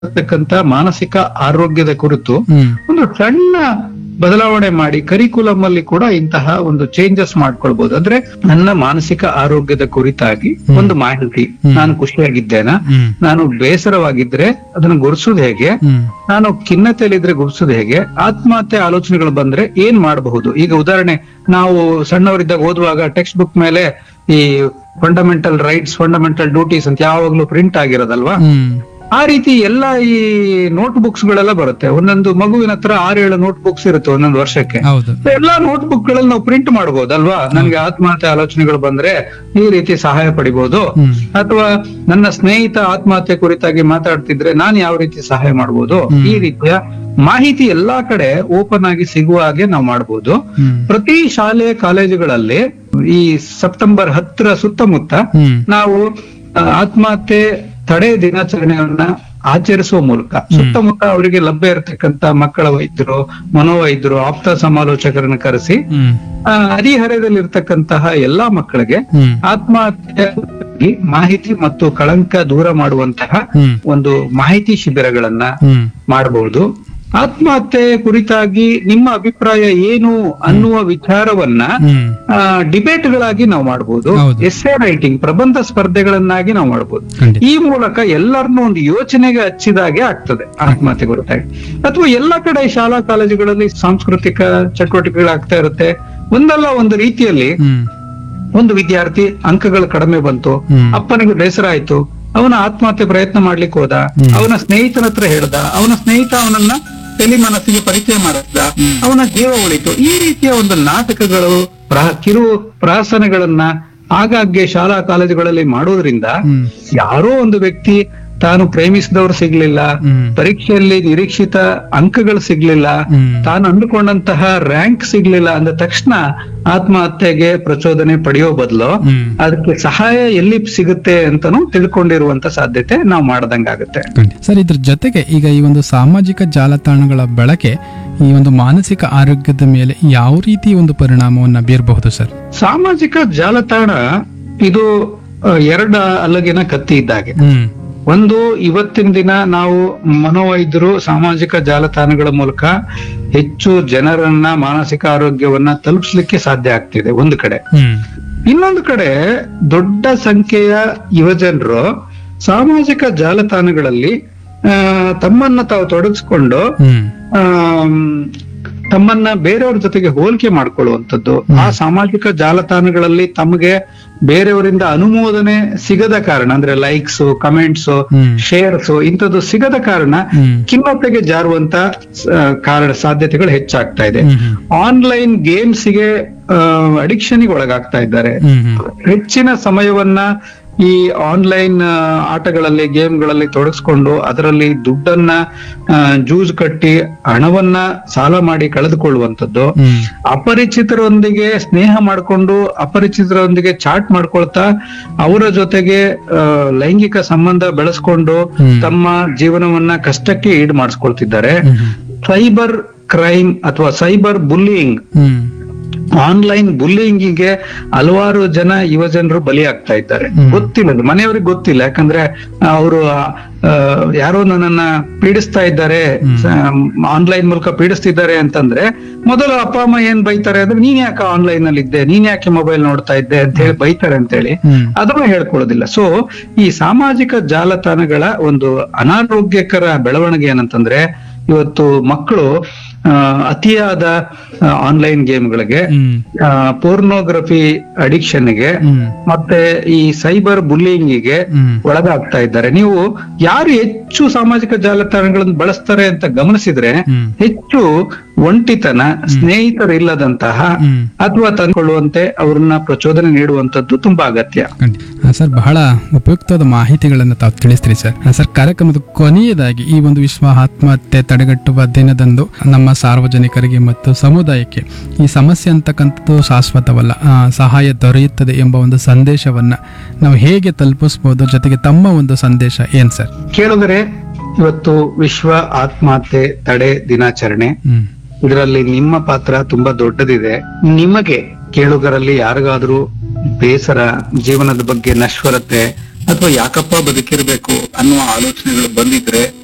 ಇರ್ತಕ್ಕಂತ ಮಾನಸಿಕ ಆರೋಗ್ಯದ ಕುರಿತು ಹ್ಮ್ ಒಂದು ಸಣ್ಣ ಬದಲಾವಣೆ ಮಾಡಿ ಕರಿಕುಲಂ ಅಲ್ಲಿ ಕೂಡ ಇಂತಹ ಒಂದು ಚೇಂಜಸ್ ಮಾಡ್ಕೊಳ್ಬಹುದು ಅಂದ್ರೆ ನನ್ನ ಮಾನಸಿಕ ಆರೋಗ್ಯದ ಕುರಿತಾಗಿ ಒಂದು ಮಾಹಿತಿ ನಾನು ಖುಷಿಯಾಗಿದ್ದೇನಾ ಹ್ಮ್ ನಾನು ಬೇಸರವಾಗಿದ್ರೆ ಅದನ್ನ ಗುರುಸೋದು ಹೇಗೆ ಹ್ಮ್ ನಾನು ಖಿನ್ನತೆಯಲ್ಲಿದ್ರೆ ಗುರುಸೋದು ಹೇಗೆ ಆತ್ಮಹತ್ಯೆ ಆಲೋಚನೆಗಳು ಬಂದ್ರೆ ಏನ್ ಮಾಡಬಹುದು ಈಗ ಉದಾಹರಣೆ ನಾವು ಸಣ್ಣವರಿದ್ದಾಗ ಓದುವಾಗ ಟೆಕ್ಸ್ಟ್ ಬುಕ್ ಮೇಲೆ ಈ ಫಂಡಮೆಂಟಲ್ ರೈಟ್ಸ್ ಫಂಡಮೆಂಟಲ್ ಡ್ಯೂಟೀಸ್ ಅಂತ ಯಾವಾಗ್ಲೂ ಪ್ರಿಂಟ್ ಆಗಿರೋದಲ್ವಾ ಹ್ಮ್ ಆ ರೀತಿ ಎಲ್ಲ ಈ ನೋಟ್ ಬುಕ್ಸ್ ಗಳೆಲ್ಲ ಬರುತ್ತೆ ಒಂದೊಂದು ಮಗುವಿನ ಹತ್ರ ಆರೇಳು ನೋಟ್ ಬುಕ್ಸ್ ಇರುತ್ತೆ ಒಂದೊಂದು ವರ್ಷಕ್ಕೆ ಹೌದು ಎಲ್ಲಾ ನೋಟ್ ಬುಕ್ ಗಳಲ್ಲಿ ನಾವು ಪ್ರಿಂಟ್ ಮಾಡಬಹುದಲ್ವಾ ನನಗೆ ಆತ್ಮಹತ್ಯೆ ಆಲೋಚನೆಗಳು ಬಂದ್ರೆ ಈ ರೀತಿ ಸಹಾಯ ಪಡಿಬಹುದು ಹ್ಮ್ ಅಥವಾ ನನ್ನ ಸ್ನೇಹಿತ ಆತ್ಮಹತ್ಯೆ ಕುರಿತಾಗಿ ಮಾತಾಡ್ತಿದ್ರೆ ನಾನು ಯಾವ ರೀತಿ ಸಹಾಯ ಮಾಡಬಹುದು ಈ ರೀತಿಯ ಮಾಹಿತಿ ಎಲ್ಲಾ ಕಡೆ ಓಪನ್ ಆಗಿ ಸಿಗುವ ಹಾಗೆ ನಾವು ಮಾಡಬಹುದು ಹ್ಮ್ ಪ್ರತಿ ಶಾಲೆ ಕಾಲೇಜುಗಳಲ್ಲಿ ಈ ಸೆಪ್ಟೆಂಬರ್ ಹತ್ತರ ಸುತ್ತಮುತ್ತ ಹ್ಮ್ ನಾವು ಆ, ಆತ್ಮಹತ್ಯೆ ತಡೆ ದಿನಾಚರಣೆಯನ್ನ ಆಚರಿಸುವ ಮೂಲಕ ಸುತ್ತಮುತ್ತ ಅವರಿಗೆ ಲಭ್ಯ ಇರತಕ್ಕಂತ ಮಕ್ಕಳ ವೈದ್ಯರು ಮನೋವೈದ್ಯರು ಆಪ್ತ ಸಮಾಲೋಚಕರನ್ನ ಕರೆಸಿ ಹ್ಮ್ ಆ, ಹದಿಹರೆಯದಲ್ಲಿರ್ತಕ್ಕಂತಹ ಎಲ್ಲಾ ಮಕ್ಕಳಿಗೆ ಹ್ಮ್ ಆತ್ಮಹತ್ಯೆ ಬಗ್ಗೆ ಮಾಹಿತಿ ಮತ್ತು ಕಳಂಕ ದೂರ ಮಾಡುವಂತಹ ಹ್ಮ್ ಒಂದು ಮಾಹಿತಿ ಶಿಬಿರಗಳನ್ನ ಹ್ಮ್ ಮಾಡಬಹುದು ಆತ್ಮಹತ್ಯೆ ಕುರಿತಾಗಿ ನಿಮ್ಮ ಅಭಿಪ್ರಾಯ ಏನು ಅನ್ನುವ ವಿಚಾರವನ್ನ ಹ್ಮ್ ಡಿಬೇಟ್ಗಳಾಗಿ ನಾವು ಮಾಡಬಹುದು ಹೌದು. ಎಸ್ಸೆ ರೈಟಿಂಗ್ ಪ್ರಬಂಧ ಸ್ಪರ್ಧೆಗಳನ್ನಾಗಿ ನಾವು ಮಾಡಬಹುದು ಖಂಡಿತ ಈ ಮೂಲಕ ಎಲ್ಲರನ್ನೂ ಒಂದು ಯೋಚನೆಗೆ ಹಚ್ಚಿದಾಗೆ ಆಗ್ತದೆ ಆತ್ಮಹತ್ಯೆ ಕುರಿತಾಗಿ ಅಥವಾ ಎಲ್ಲ ಕಡೆ ಶಾಲಾ ಕಾಲೇಜುಗಳಲ್ಲಿ ಸಾಂಸ್ಕೃತಿಕ ಚಟುವಟಿಕೆಗಳಾಗ್ತಾ ಇರುತ್ತೆ ಒಂದಲ್ಲ ಒಂದು ರೀತಿಯಲ್ಲಿ ಹ್ಮ್ ಒಂದು ವಿದ್ಯಾರ್ಥಿ ಅಂಕಗಳು ಕಡಿಮೆ ಬಂತು ಹ್ಮ್. ಅಪ್ಪನಿಗೆ ಬೇಸರ ಆಯ್ತು ಅವನ ಆತ್ಮಹತ್ಯೆ ಪ್ರಯತ್ನ ಮಾಡ್ಲಿಕ್ಕೆ ಹೋದ ಅವನ ಸ್ನೇಹಿತನ ಹತ್ರ ಹೇಳ್ದ ಅವನ ಸ್ನೇಹಿತ ಅವನನ್ನ ತಲೆ ಮನಸ್ಸಿಗೆ ಪರಿಚಯ ಮಾಡಿಸ್ದ ಅವನ ಜೀವ ಉಳಿತು ಈ ರೀತಿಯ ಒಂದು ನಾಟಕಗಳು ಪ್ರ- ಕಿರು ಪ್ರಾಸನಗಳನ್ನ ಆಗಾಗ್ಗೆ ಶಾಲಾ ಕಾಲೇಜುಗಳಲ್ಲಿ ಮಾಡೋದ್ರಿಂದ ಹ್ಮ್ ಯಾರೋ ಒಂದು ವ್ಯಕ್ತಿ ತಾನು ಪ್ರೇಮಿಸಿದವರು ಸಿಗ್ಲಿಲ್ಲ ಹ್ಮ್ ಪರೀಕ್ಷೆಯಲ್ಲಿ ನಿರೀಕ್ಷಿತ ಅಂಕಗಳು ಸಿಗ್ಲಿಲ್ಲ ಹ್ಮ್ ತಾನು ಅಂದುಕೊಂಡಂತಹ ರ್ಯಾಂಕ್ ಸಿಗ್ಲಿಲ್ಲ ಅಂದ ತಕ್ಷಣ ಆತ್ಮಹತ್ಯೆಗೆ ಪ್ರಚೋದನೆ ಪಡೆಯೋ ಬದಲು ಹ್ಮ್ ಅದಕ್ಕೆ ಸಹಾಯ ಎಲ್ಲಿ ಸಿಗುತ್ತೆ ಅಂತಾನು ತಿಳ್ಕೊಂಡಿರುವಂತ ಸಾಧ್ಯತೆ ನಾವು ಮಾಡ್ದಂಗಾಗುತ್ತೆ ಖಂಡಿತ. ಸರ್ ಇದ್ರ ಜೊತೆಗೆ ಈಗ ಈ ಒಂದು ಸಾಮಾಜಿಕ ಜಾಲತಾಣಗಳ ಬಳಕೆ ಈ ಒಂದು ಮಾನಸಿಕ ಆರೋಗ್ಯದ ಮೇಲೆ ಯಾವ ರೀತಿ ಒಂದು ಪರಿಣಾಮವನ್ನ ಬೀರಬಹುದು ಸರ್ ಸಾಮಾಜಿಕ ಜಾಲತಾಣ ಇದು ಆ, ಎರಡ ಅಲ್ಲಗಿನ ಕತ್ತಿ ಇದ್ದಾಗೆ ಹ್ಮ್ ಒಂದು ಇವತ್ತಿನ ದಿನ ನಾವು ಮನೋವೈದ್ಯರು ಸಾಮಾಜಿಕ ಜಾಲತಾಣಗಳ ಮೂಲಕ ಹೆಚ್ಚು ಜನರನ್ನ ಮಾನಸಿಕ ಆರೋಗ್ಯವನ್ನ ತಲುಪಿಸ್ಲಿಕ್ಕೆ ಸಾಧ್ಯ ಆಗ್ತಿದೆ ಒಂದು ಕಡೆ ಹ್ಮ್ ಇನ್ನೊಂದು ಕಡೆ ದೊಡ್ಡ ಸಂಖ್ಯೆಯ ಯುವಜನರು ಸಾಮಾಜಿಕ ಜಾಲತಾಣಗಳಲ್ಲಿ ಆ, ತಮ್ಮನ್ನ ತಾವು ತೊಡಗಿಸ್ಕೊಂಡು ಹ್ಮ್ ಆಮ್, ತಮ್ಮನ್ನ ಬೇರೆಯವ್ರ ಜೊತೆಗೆ ಹೋಲಿಕೆ ಮಾಡ್ಕೊಳ್ಳುವಂಥದ್ದು ಆ ಸಾಮಾಜಿಕ ಜಾಲತಾಣಗಳಲ್ಲಿ ತಮಗೆ ಬೇರೆಯವರಿಂದ ಅನುಮೋದನೆ ಸಿಗದ ಕಾರಣ ಅಂದ್ರೆ ಲೈಕ್ಸ್ ಕಮೆಂಟ್ಸ್ ಹ್ಮ್ ಶೇರ್ಸ್ ಇಂಥದ್ದು ಸಿಗದ ಕಾರಣ ಹ್ಮ್ ಖಿನ್ನತೆಗೆ ಜಾರುವಂತ ಆ, ಕಾರಣ ಸಾಧ್ಯತೆಗಳು ಹೆಚ್ಚಾಗ್ತಾ ಇದೆ ಹ್ಮ್ ಹ್ಮ್ ಆನ್ಲೈನ್ ಗೇಮ್ಸ್ಗೆ ಅಡಿಕ್ಷನ್ಗೆ ಒಳಗಾಗ್ತಾ ಇದ್ದಾರೆ ಹ್ಮ್ ಹ್ಮ್ ಹೆಚ್ಚಿನ ಸಮಯವನ್ನ ಈ ಆನ್ಲೈನ್ ಆಟಗಳಲ್ಲಿ ಗೇಮ್ಗಳಲ್ಲಿ ತೊಡಗಿಸ್ಕೊಂಡು ಅದರಲ್ಲಿ ದುಡ್ಡನ್ನ ಆ, ಜೂಜ್ ಕಟ್ಟಿ ಹಣವನ್ನ ಸಾಲ ಮಾಡಿ ಕಳೆದುಕೊಳ್ಳುವಂಥದ್ದು ಹ್ಮ್ ಅಪರಿಚಿತರೊಂದಿಗೆ ಸ್ನೇಹ ಮಾಡ್ಕೊಂಡು ಅಪರಿಚಿತರೊಂದಿಗೆ ಚಾಟ್ ಮಾಡ್ಕೊಳ್ತಾ ಅವರ ಜೊತೆಗೆ ಆ, ಲೈಂಗಿಕ ಸಂಬಂಧ ಬೆಳೆಸ್ಕೊಂಡು ಹ್ಮ್. ತಮ್ಮ ಜೀವನವನ್ನ ಕಷ್ಟಕ್ಕೆ ಈಡು ಮಾಡಿಸ್ಕೊಳ್ತಿದ್ದಾರೆ ಹ್ಮ್ ಹ್ಮ್ ಸೈಬರ್ ಕ್ರೈಮ್ ಅಥವಾ ಸೈಬರ್ ಬುಲ್ಲಿಂಗ್ ಹ್ಮ್ ಆನ್ಲೈನ್ ಬುಲ್ಲಿಂಗಿಗೆ ಹಲವಾರು ಜನ ಯುವ ಜನರು ಬಲಿಯಾಗ್ತಾ ಇದ್ದಾರೆ ಹ್ಮ್. ಗೊತ್ತಿಲ್ಲ ಅದು. ಮನೆಯವ್ರಿಗೆ ಗೊತ್ತಿಲ್ಲ ಯಾಕಂದ್ರೆ ಅವರು ಯಾರೋ ನನ್ನನ್ನ ಪೀಡಿಸ್ತಾ ಇದ್ದಾರೆ ಆನ್ಲೈನ್ ಮೂಲಕ ಪೀಡಿಸ್ತಿದ್ದಾರೆ ಅಂತಂದ್ರೆ ಮೊದಲು ಅಪ್ಪ ಅಮ್ಮ ಏನ್ ಬೈತಾರೆ ಅಂದ್ರೆ ನೀನ್ ಯಾಕೆ ಆನ್ಲೈನ್ ಅಲ್ಲಿ ಇದ್ದೆ ನೀನ್ ಯಾಕೆ ಮೊಬೈಲ್ ನೋಡ್ತಾ ಇದ್ದೆ ಅಂತ ಹೇಳಿ ಬೈತಾರೆ ಅಂತ ಹೇಳಿ ಹ್ಮ್ ಅದನ್ನ ಹೇಳ್ಕೊಳ್ಳೋದಿಲ್ಲ ಸೊ ಈ ಸಾಮಾಜಿಕ ಜಾಲತಾಣಗಳ ಒಂದು ಅನಾರೋಗ್ಯಕರ ಬೆಳವಣಿಗೆ ಏನಂತಂದ್ರೆ ಇವತ್ತು ಮಕ್ಕಳು ಆ, ಅತಿಯಾದ ಆನ್ಲೈನ್ ಗೇಮ್ಗಳಿಗೆ ಹ್ಮ್ ಪೋರ್ನೋಗ್ರಫಿ ಅಡಿಕ್ಷನ್ಗೆ ಹ್ಮ್ ಮತ್ತೆ ಈ ಸೈಬರ್ ಬುಲ್ಲಿಂಗಿಗೆ ಹ್ಮ್ ಒಳಗಾಗ್ತಾ ಇದ್ದಾರೆ ನೀವು ಯಾರು ಹೆಚ್ಚು ಸಾಮಾಜಿಕ ಜಾಲತಾಣಗಳನ್ನು ಬಳಸ್ತಾರೆ ಅಂತ ಗಮನಿಸಿದ್ರೆ ಹ್ಮ್ ಹೆಚ್ಚು ಒಂಟಿತನ ಸ್ನೇಹಿತರಿಲ್ಲದಂತಹ ಹ್ಮ್ ಅಥವಾ ತಂದುಕೊಳ್ಳುವಂತೆ ಅವ್ರನ್ನ ಪ್ರಚೋದನೆ ನೀಡುವಂತದ್ದು ತುಂಬಾ ಅಗತ್ಯ ಖಂಡಿತ. ಆ, ಸರ್ ಬಹಳ ಉಪಯುಕ್ತವಾದ ಮಾಹಿತಿಗಳನ್ನು ತಾವು ತಿಳಿಸ್ತೀರಿ ಸರ್ ಆ, ಸರ್ ಕಾರ್ಯಕ್ರಮದ ಕೊನೆಯದಾಗಿ ಈ ಒಂದು ವಿಶ್ವ ಆತ್ಮಹತ್ಯೆ ತಡೆಗಟ್ಟುವ ದಿನದಂದು ನಮ್ಮ ಸಾರ್ವಜನಿಕರಿಗೆ ಮತ್ತು ಸಮುದಾಯಕ್ಕೆ ಈ ಸಮಸ್ಯೆ ಅಂತಕ್ಕಂಥದ್ದು ಶಾಶ್ವತವಲ್ಲ ಆ, ಸಹಾಯ ದೊರೆಯುತ್ತದೆ ಎಂಬ ಒಂದು ಸಂದೇಶವನ್ನ ನಾವು ಹೇಗೆ ತಲುಪಿಸ್ಬೋದು ಜೊತೆಗೆ ತಮ್ಮ ಒಂದು ಸಂದೇಶ ಏನ್ ಸರ್ ಕೇಳಿದರೆ ಇವತ್ತು ವಿಶ್ವ ಆತ್ಮಹತ್ಯೆ ತಡೆ ದಿನಾಚರಣೆ ಹ್ಮ್ ಇದರಲ್ಲಿ ನಿಮ್ಮ ಪಾತ್ರ ತುಂಬಾ ದೊಡ್ಡದಿದೆ ನಿಮಗೆ ಕೇಳುಗರಲ್ಲಿ ಯಾರಿಗಾದ್ರೂ ಬೇಸರ ಜೀವನದ ಬಗ್ಗೆ ನಶ್ವರತೆ ಅಥವಾ ಯಾಕಪ್ಪ ಬದುಕಿರ್ಬೇಕು ಅನ್ನುವ ಆಲೋಚನೆಗಳು ಬಂದಿದ್ರೆ